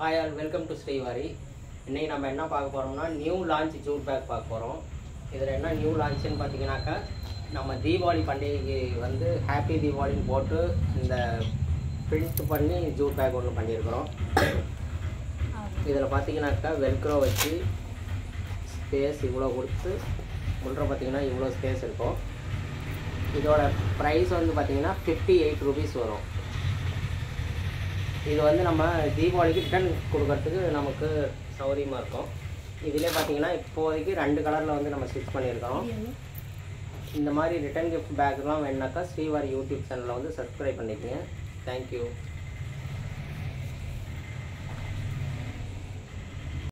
hi all welcome to Srivari இன்னைக்கு நம்ம என்ன பார்க்க போகிறோம்னா நியூ லான்ச் ஜூட் பேக் பார்க்க போகிறோம் இதில் என்ன நியூ லான்ச்சுன்னு பார்த்தீங்கன்னாக்கா நம்ம தீபாவளி பண்டிகைக்கு வந்து ஹாப்பி தீபாவளின்னு போட்டு இந்த பிரிண்ட் பண்ணி ஜூட் பேக் ஒன்று பண்ணியிருக்கிறோம் இதில் பார்த்தீங்கன்னாக்கா வெல்க்ரோ வச்சு ஸ்பேஸ் இவ்வளோ கொடுத்து உள்ள பார்த்தீங்கன்னா இவ்வளோ ஸ்பேஸ் இருக்கும் இதோட ப்ரைஸ் வந்து பார்த்தீங்கன்னா ஃபிஃப்டி எயிட் ருபீஸ் வரும் இது வந்து நம்ம தீபாவளிக்கு ரிட்டர்ன் கொடுக்கறதுக்கு நமக்கு சௌகரியமாக இருக்கும் இதிலே பார்த்தீங்கன்னா இப்போதைக்கு ரெண்டு கலரில் வந்து நம்ம ஸ்டிச் பண்ணியிருக்கிறோம் இந்த மாதிரி ரிட்டர்ன் கிஃப்ட் பேக்லாம் வேணுனாக்கா ஸ்ரீவாரி யூடியூப் சேனலில் வந்து சப்ஸ்கிரைப் பண்ணிக்கங்க தேங்க்யூ